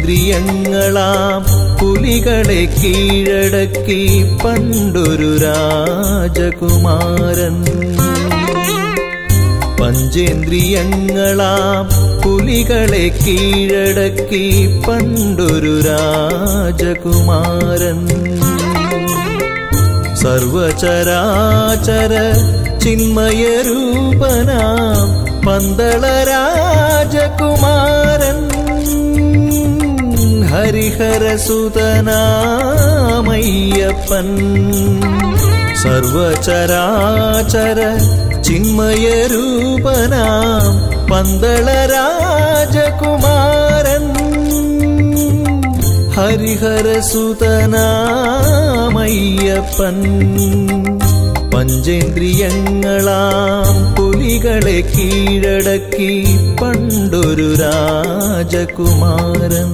പഞ്ചേന്ദ്രിയങ്ങളാം പുലികളെ കീഴടക്കി പണ്ടൊരു രാജകുമാരൻ പഞ്ചേന്ദ്രിയങ്ങളാം പുലികളെ കീഴടക്കി പണ്ടൊരു രാജകുമാരൻ സർവചരാചര ചിന്മയരൂപനാം പന്തള രാജകുമാരൻ ഹരിഹരസുതനാമയ്യപ്പൻ സർവചരാചര ചിന്മയരൂപനാം പന്തള രാജകുമാരൻ ഹരിഹരസുതനാമയ്യപ്പൻ പഞ്ചേന്ദ്രിയങ്ങളാം പുലികളെ കീഴടക്കി പണ്ടൊരു രാജകുമാരൻ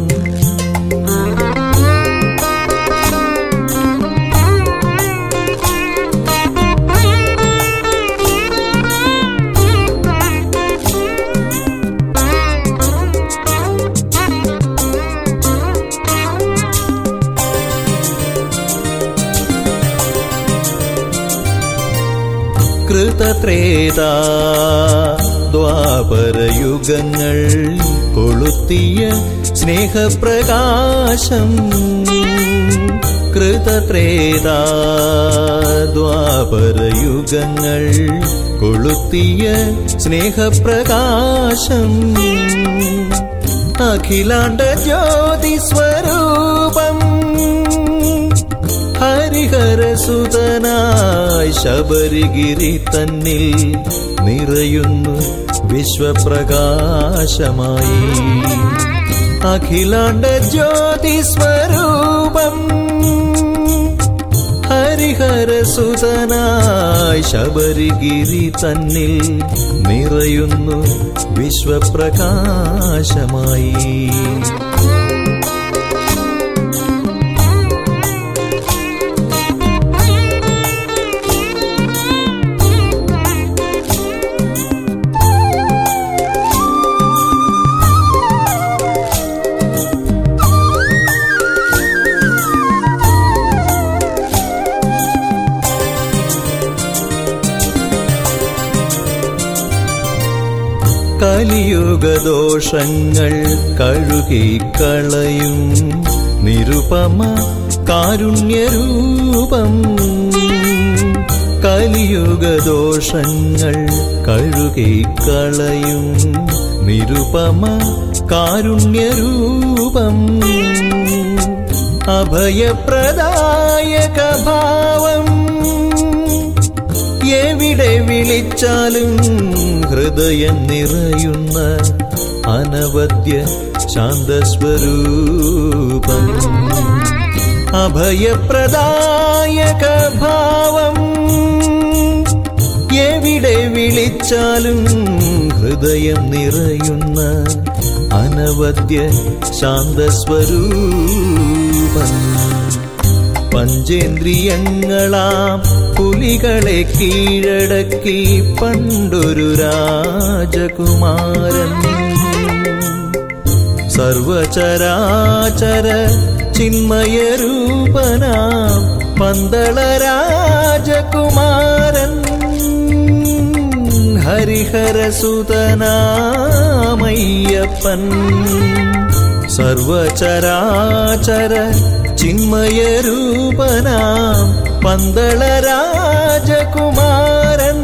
കൃതത്രേതാ ദ്വാപരയുഗങ്ങൾ കൊളുത്തിയ സ്നേഹപ്രകാശം കൃതത്രേതാ ദ്വാപരയുഗങ്ങൾ കൊളുത്തിയ സ്നേഹപ്രകാശം അഖിലാണ്ട ജ്യോതി സ്വരൂപം ഹരിഹരസുതനായി ശബരിഗിരി തന്നിൽ നിറയുന്നു വിശ്വപ്രകാശമായി അഖിലാണ്ട ജ്യോതി സ്വരൂപം ഹരിഹരസുതനായി ശബരിഗിരി തന്നിൽ നിറയുന്നു വിശ്വപ്രകാശമായി കലിയുഗദോഷങ്ങൾ കഴുകിക്കളയും നിരുപമ കാരുണ്യരൂപം കലിയുഗദോഷങ്ങൾ കഴുകിക്കളയും നിരുപമ കാരുണ്യരൂപം അഭയപ്രദായക ഭാവം എവിടെ വിളിച്ചാലും ഹൃദയം നിറയുന്ന അനവദ്യ ശാന്തസ്വരൂപം അഭയപ്രദായക ഭാവം എവിടെ വിളിച്ചാലും ഹൃദയം നിറയുന്ന അനവദ്യ ശാന്തസ്വരൂപം പഞ്ചേന്ദ്രിയങ്ങളാം പുലികളെ കീഴടക്കി പണ്ടൊരു രാജകുമാരൻ സർവചരാചര ചിന്മയരൂപനാം പന്തള രാജകുമാരൻ ഹരിഹരസുതനാമയ്യപ്പൻ സർവചരാചര ചിന്മയരൂപനാം പന്തള രാജകുമാരൻ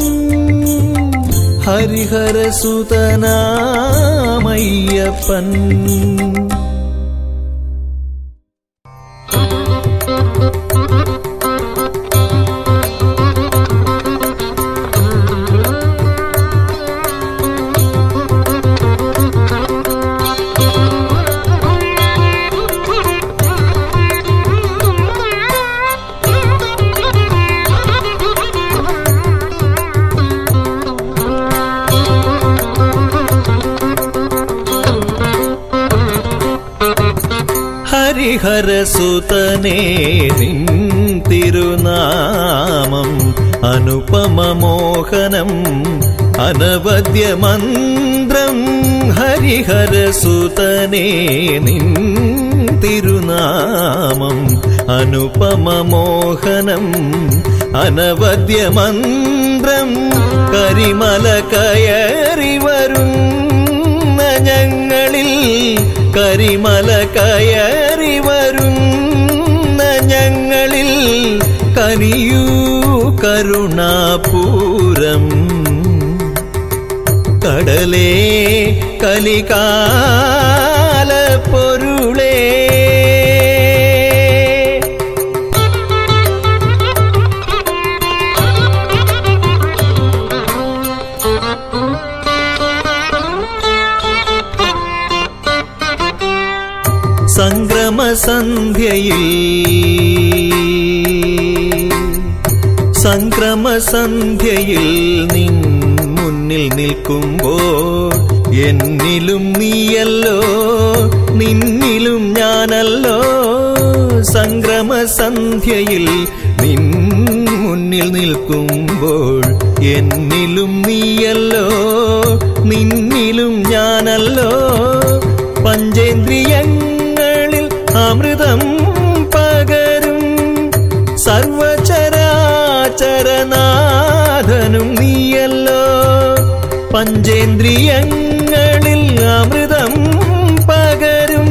ഹരിഹരസുതനാമയ്യപ്പൻ ഹരിഹരസുതനേ നിൻ തിരുനാമം അനുപമമോഹനം അനവദ്യമന്ത്രം ഹരിഹരസുതനേ നിൻ തിരുനാമം അനുപമമോഹനം അനവദ്യമന്ത്രം കരിമല കയറി വരുന്ന ഞങ്ങളിൽ കരിമല കയറി വരുന്ന ഞങ്ങളിൽ കനിയൂ കരുണാപൂരം കടലേ കലികാല പൊരുളേ സംക്രമസന്ധ്യയിൽ സംക്രമസന്ധ്യയിൽ നിൻ മുന്നിൽ നിൽക്കുമ്പോൾ എന്നിലും നീയല്ലോ നിന്നിലും ഞാനല്ലോ സംക്രമസന്ധ്യയിൽ നിൻ മുന്നിൽ നിൽക്കുമ്പോൾ എന്നിലും നീയല്ലോ നിന്നിലും ഞാനല്ലോ പഞ്ചേന്ദ്രിയങ്ങളിൽ അമൃതം പകരും സർവചരാചരനാഥനും നീയല്ലോ പഞ്ചേന്ദ്രിയങ്ങളിൽ അമൃതം പകരും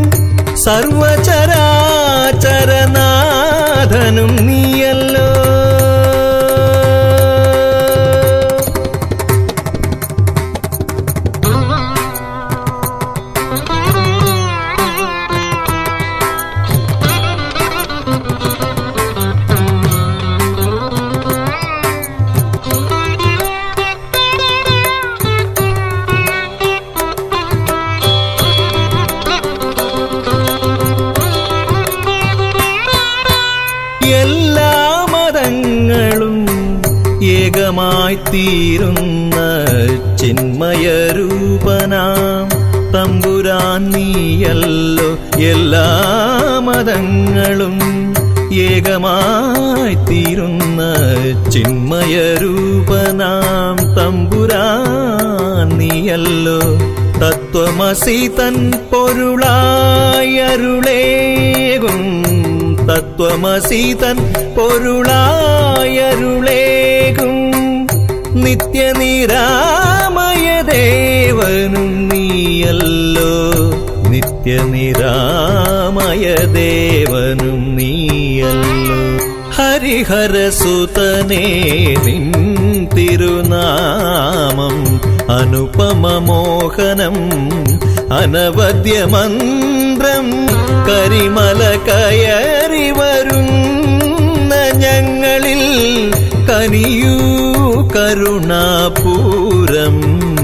സർവചരാചരനാഥനും നീയല്ലോ എല്ലാ മതങ്ങളും ഏകമായി തീരുന്ന ചിന്മയരൂപനാം തമ്പുരാൻ നീയല്ലോ എല്ലാ മതങ്ങളും ഏകമായി തീരുന്ന ചിന്മയരൂപനാം തമ്പുരാൻ നീയല്ലോ തത്വമസി തൻ പൊരുളായരുളേകും തത്വമസി തൻ പൊരുളായരുളേകും നിത്യനിരാമയ ദേവനും നീയല്ലോ നിത്യനിരാമയ ദേവനും നീയല്ലോ ഹരിഹരസുതനേ നിൻ തിരുനാമം അനുപമമോഹനം അനവദ്യമന്ത്രം കരിമല കയറി വരുന്ന ഞങ്ങളിൽ കനിയൂ കരുണാപൂരം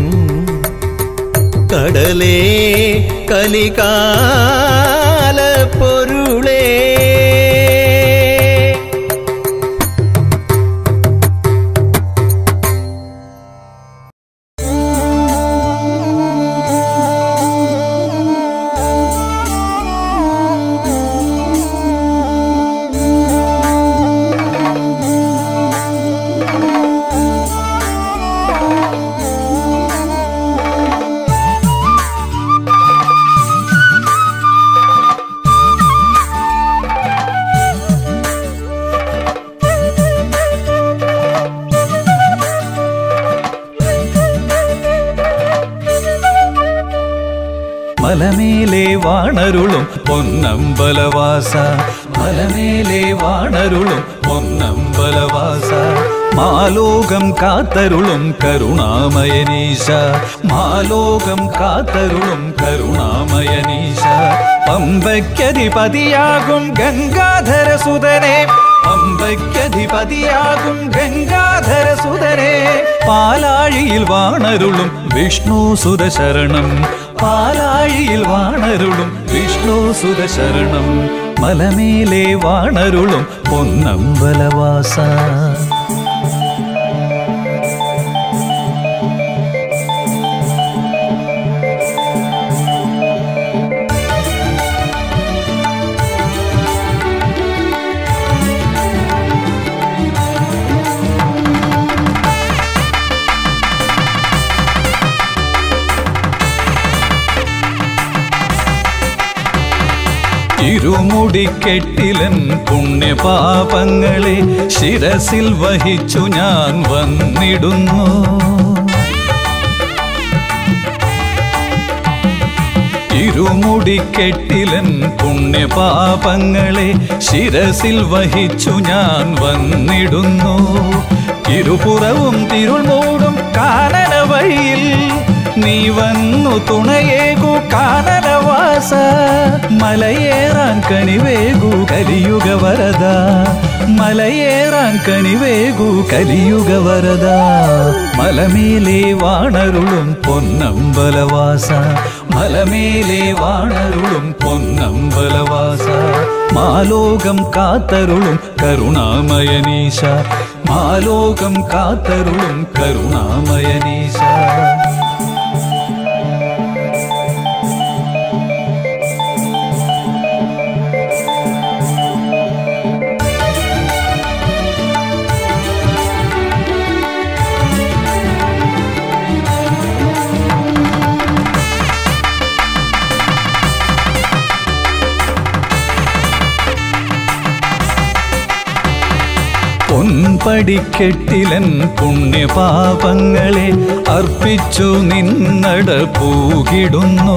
കടലേ കലികാല പൊരുളേ മലമേലെ വാണരുളും പൊന്നമ്പലവാസ മലമേലെ വാണരുളും പൊന്നമ്പലവാസ മാലോകം കാത്തരുളും കരുണാമയനീശ മാലോകം കാത്തരുളും കരുണാമയനീശ പമ്പയ്ക്കധിപതിയാകും ഗംഗാധര സുതനെ പമ്പയ്ക്കധിപതിയാകും ഗംഗാധര സുതനെ പാലാഴിയിൽ വാണരുളും വിഷ്ണു സുരശരണം പാലാഴിയിൽ വാണരുളും വിഷ്ണു സുരശരണം മലമേലെ വാണരുളും പൊന്നമ്പലവാസ ഇരുമുടിക്കെട്ടിലൻ പുണ്യപാപങ്ങളെ ശിരസിൽ വഹിച്ചു ഞാൻ വന്നിടുന്നു ഇരുമുടിക്കെട്ടിലൻ പുണ്യപാപങ്ങളെ ശിരസിൽ വഹിച്ചു ഞാൻ വന്നിടുന്നു ഇരുപുറവും തിരുൾ മൂടും കാനന വഴിയിൽ നീ വന്നു തുണയേകു കാനനവാസ മലയേറാൻ കണിവേകു കലിയുഗ വരദ മലയേറാൻ കണിവേകു കലിയുഗ വരദ മലമേലെ വാണരുളും പൊന്നമ്പലവാസ മലമേലെ വാണരുളും പൊന്നമ്പലവാസ മാലോകം കാത്തരുളും കരുണാമയനീശ മാലോകം കാത്തരുളും കരുണാമയനീശ പൊൻപടിക്കെട്ടിലൻ പുണ്യപാപങ്ങളെ അർപ്പിച്ചു നിന്നട പൂകിടുന്നു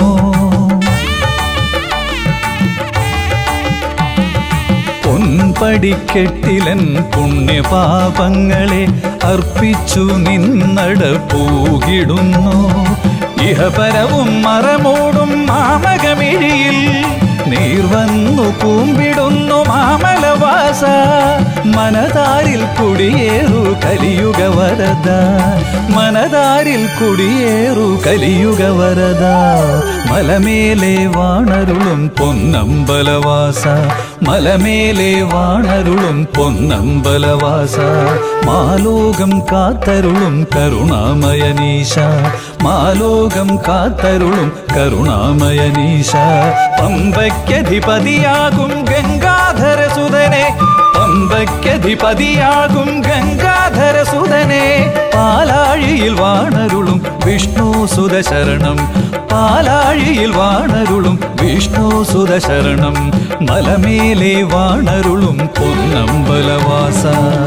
പൊൻപടിക്കെട്ടിലൻ പുണ്യപാപങ്ങളെ അർപ്പിച്ചു നിന്നട പൂകിടുന്നു ഇഹപരവും മറമൂടും മാമകമിഴിയിൽ നീർ വന്നു കൂമ്പിടുന്നു മാമലവാസ മനതാരിൽ കുടിയേറു കലിയുഗ വരദ മനതാരിൽ കുടിയേറു കലിയുഗ വരദ മലമേലെ വാണരുളും പൊന്നമ്പലവാസ മലമേലെ വാണരുളും പൊന്നമ്പലവാസ മാലോകം കാത്തരുളും കരുണാമയനീശ മാലോകം കാത്തരുളും കരുണാമയനീശ പമ്പയ്ക്കധിപതിയാകും ഗംഗാധര സുതനെ പമ്പയ്ക്കധിപതിയാകും ഗംഗാധര സുതനെ പാലാഴിയിൽ വാണരുളും വിഷ്ണു സുതശരണം പാലാഴിയിൽ വാണരുളും വിഷ്ണു സുതശരണം മലമേലെ വാണരുളും പൊന്നമ്പലവാസ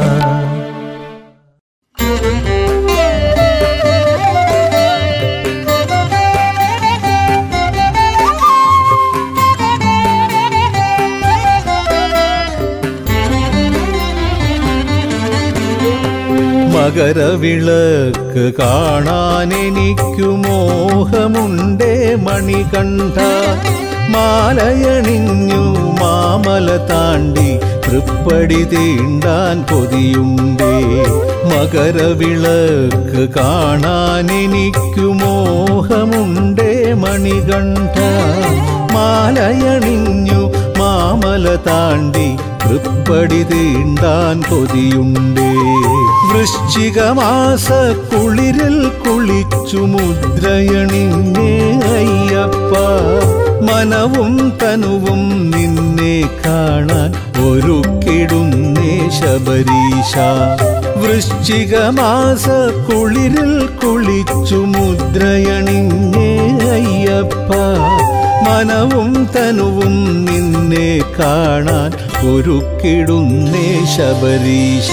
മകരവിളക്ക് കാണാൻ എനിക്കു മോഹമുണ്ടേ മണികണ്ഠ മാലയണിഞ്ഞു മാമല താണ്ടി തൃപ്പടി തീണ്ടാൻ കൊതിയുണ്ടേ മകരവിളക്ക് കാണാൻ എനിക്കു മോഹമുണ്ടേ മണികണ്ഠ മാലയണിഞ്ഞു മാമല താണ്ടി തൃപ്പടി തീണ്ടാൻ കൊതിയുണ്ടേ വൃശ്ചികമാസ കുളിരിൽ കുളിച്ചു മുദ്രയണിഞ്ഞേ അയ്യപ്പ മനവും തനുവും നിന്നെ കാണാൻ ഒരുക്കിടുന്നേ ശബരീശ വൃശ്ചികമാസ കുളിരിൽ കുളിച്ചു മുദ്രയണിഞ്ഞേ അയ്യപ്പ മനവും തനുവും നിന്നെ കാണാൻ ഒരുക്കിടുന്നേ ശബരീശ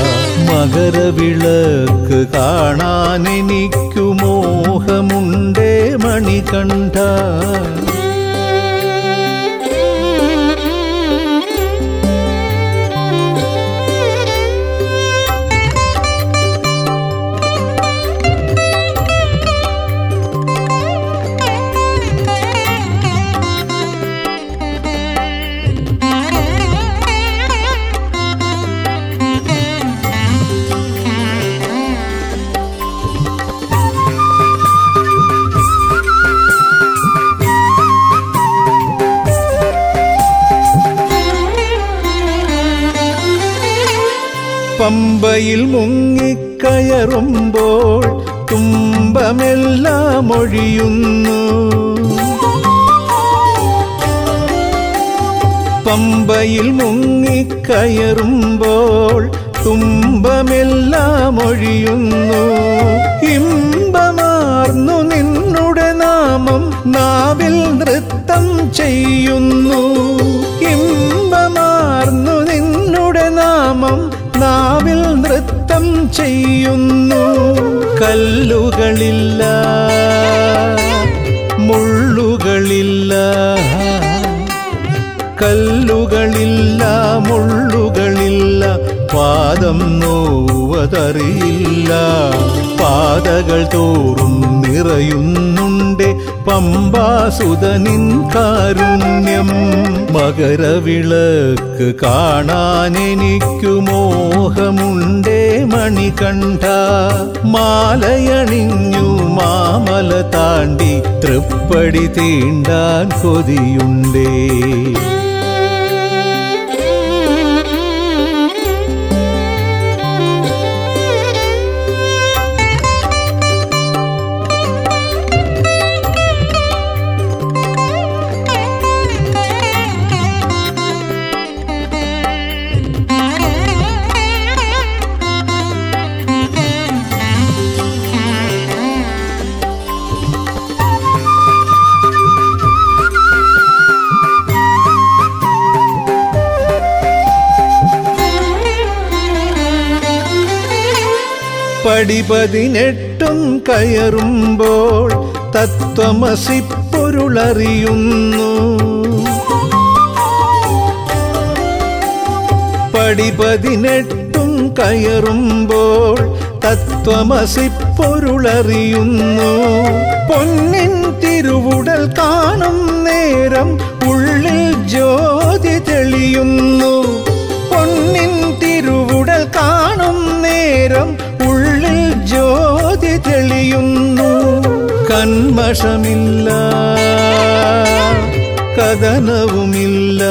മകരവിളക്ക് കാണാൻ എനിക്കു മോഹമുണ്ടേ മണികണ്ഠ പമ്പയിൽ മുങ്ങിക്കയറുമ്പോൾ തുമ്പമെല്ലാം ഒഴിയുന്നു പമ്പയിൽ മുങ്ങിക്കയറുമ്പോൾ തുമ്പമെല്ലാം ഒഴിയുന്നു ഇമ്പമാർന്നു നിന്നുടെ നാമം നാവിൽ നൃത്തം ചെയ്യുന്നു ഇമ്പ ശുദ്ധം ചെയ്യുന്നു കല്ലുകളില്ല മുള്ളുകളില്ല കല്ലുകളില്ല മുള്ളുകളില്ല പാദം നോവതറിയില്ല പാതകൾ തോറും നിറയുന്നുണ്ട് പമ്പാസുതനിൻ കാരുണ്യം മകരവിളക്ക് കാണാൻ എനിക്കു മോഹമുണ്ടേ മണികണ്ഠ മാലയണിഞ്ഞു മാമല താണ്ടി തൃപ്പടി തീണ്ടാൻ കൊതിയുണ്ടേ പടി പതിനെട്ടും കയറുമ്പോൾ തത്വമസി പൊരുളറിയുന്നു പടി പതിനെട്ടും കയറുമ്പോൾ തത്വമസി പൊരുളറിയുന്നു പൊന്നിൻ തിരുവുടൽ കാണും നേരം ഉള്ളിൽ ജ്യോതി തെളിയുന്നു പൊന്നിൻ തിരുവുടൽ കാണും നേരം ഉള്ളിൽ ജ്യോതി തെളിയുന്നു കന്മഷമില്ല കഥനവുമില്ല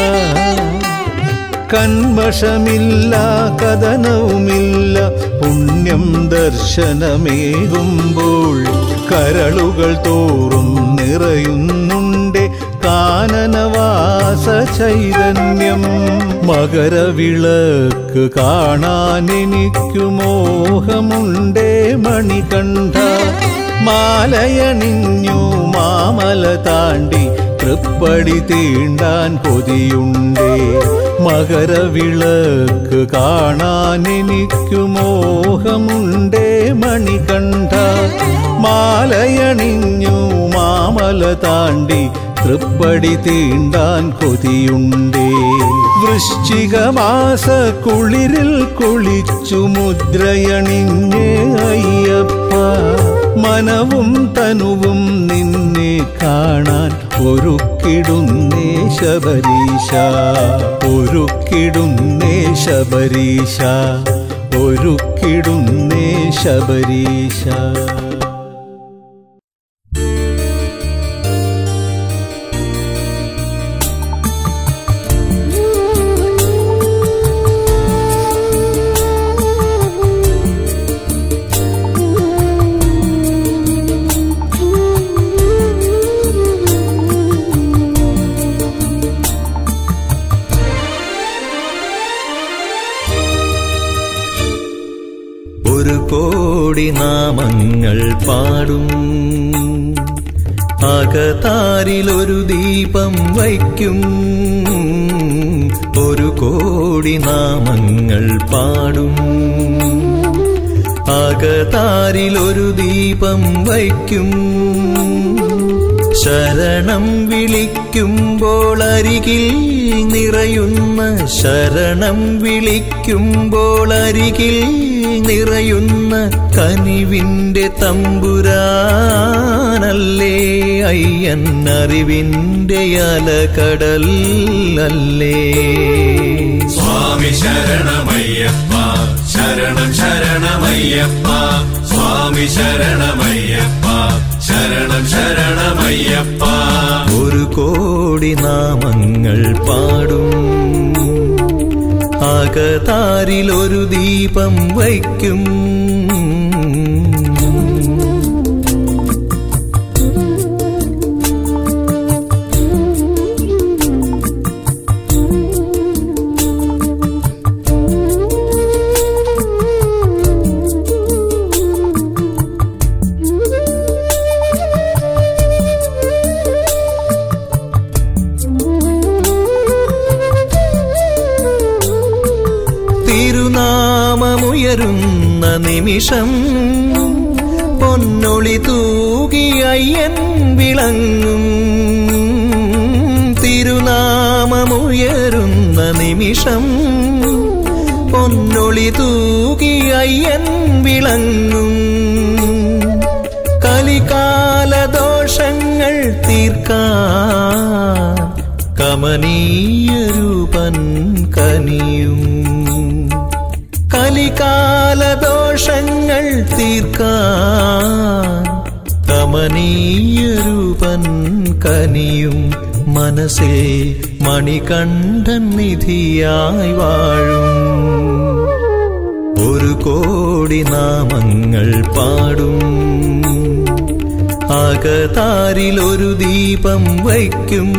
കന്മഷമില്ല കഥനവുമില്ല പുണ്യം ദർശനമേകുമ്പോൾ കരളുകൾ തോറും നിറയുന്നുണ്ട് കാനനവാസ ചൈതന്യം മകരവിളക്ക് കാണാൻ എനിക്കു മോഹമുണ്ടേ മണികണ്ഠ മാലയണിഞ്ഞു മാമല താണ്ടി തൃപ്പടി തീണ്ടാൻ കൊതിയുണ്ടേ മകരവിളക്ക് കാണാൻ എനിക്കു മോഹമുണ്ടേ മണികണ്ഠ മാലയണിഞ്ഞു മാമല താണ്ടി തൃപ്പടി തീണ്ടാൻ കൊതിയുണ്ടേ വൃശ്ചിക മാസ കുളിരിൽ കുളിച്ചു മുദ്രയണിഞ്ഞേ അയ്യപ്പ മനവും തനുവും നിന്നെ കാണാൻ ഒരുക്കിടുന്നേ ശബരീശ ഒരുക്കിടുന്നേ ശബരീശ ഒരുക്കിടുന്നേ ശബരീശ ഒരു കോടി നാമങ്ങൾ പാടും അകതാരിലൊരു ദീപം വയ്ക്കും ഒരു കോടി നാമങ്ങൾ പാടും അകതാരിലൊരു ദീപം വയ്ക്കും ശരണം വിളിക്കുമ്പോൾ അരികിൽ നിറയുന്ന ശരണം വിളിക്കുമ്പോൾ അരികിൽ നിറയുന്ന കനിവിന്റെ തമ്പുരാനല്ലേ അയ്യൻ അറിവിന്റെ അലകടൽ അല്ലേ സ്വാമി ശരണമയ്യപ്പ ശരണം ശരണമയ്യപ്പ സ്വാമി ശരണമയ്യപ്പ ശരണം ശരണമയ്യപ്പ ഒരു കോടി നാമങ്ങൾ പാടും അകതാരിലൊരു ദീപം വയ്ക്കും ശരണമുയരുന്ന നിമിഷം പൊന്നൊളി തൂകി അയ്യൻ വിളങ്ങും തിരുനാമമുയരുന്ന നിമിഷം പൊന്നൊളി തൂകി അയ്യൻ വിളങ്ങും കലികാല ദോഷങ്ങൾ തീർക്കാൻ കമനീയ രൂപൻ കനിയും കലികാല ദോഷങ്ങൾ തീർക്കാൻ കമനീയ രൂപൻ കനിയും മനസ്സിൽ മണികണ്ഠൻ നിധിയായി വാഴും ഒരു കോടി നാമങ്ങൾ പാടും അകതാരിൽ ഒരു ദീപം വയ്ക്കും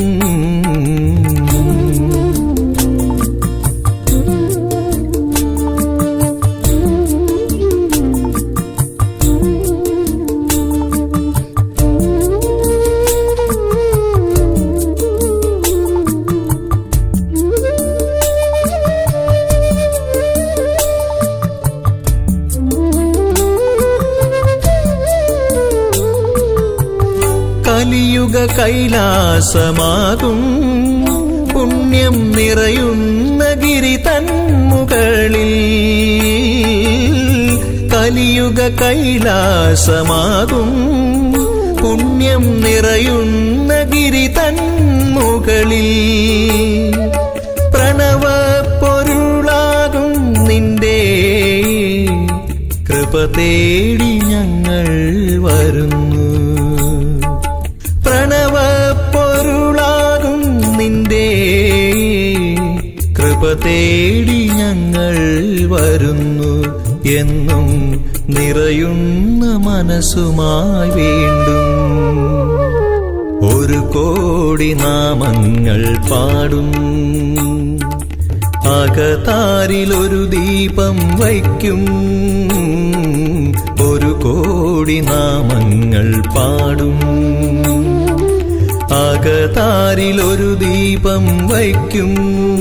കലിയുഗ കൈലാസമാകും പുണ്യം നിറയുന്ന ഗിരി തന്മുകളിൽ കലിയുഗ കൈലാസമാകും പുണ്യം നിറയുന്ന ഗിരി തന്മുകളിൽ പ്രണവ പൊരുളാകും നിന്റെ കൃപ തേടി ഞങ്ങൾ വരുന്നു പ്രണവ പൊരുളാകും നിന്റെ കൃപ തേടി ഞങ്ങൾ വരുന്നു എന്നും നിറയുന്ന മനസ്സുമായി വീണ്ടും ഒരു കോടി നാമങ്ങൾ പാടും അകതാരിൽ ഒരു ദീപം വയ്ക്കും ഒരു കോടി നാമങ്ങൾ പാടും അകതാരിൽ ഒരു ദീപം വയ്ക്കും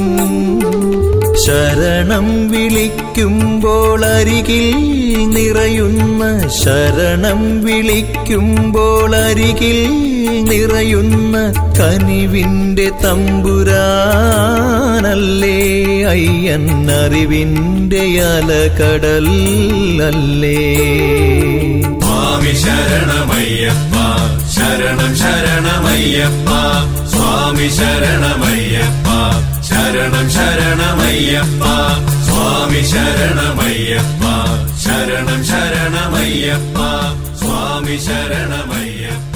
ശരണം വിളിക്കുമ്പോൾ അരികിൽ നിറയുന്ന ശരണം വിളിക്കുമ്പോൾ അരികിൽ നിറയുന്ന കനിവിന്റെ തമ്പുരാനല്ലേ അയ്യൻ അറിവിന്റെ അലകടൽ അല്ലേ സ്വാമി ശരണമയ്യപ്പ ശരണം ശരണമയ്യപ്പ സ്വാമി ശരണമയ്യപ്പ ശരണം ശരണമയ്യപ്പ സ്വാമി ശരണമയ്യപ്പ ശരണം ശരണമയ്യപ്പ സ്വാമി ശരണമയ്യപ്പ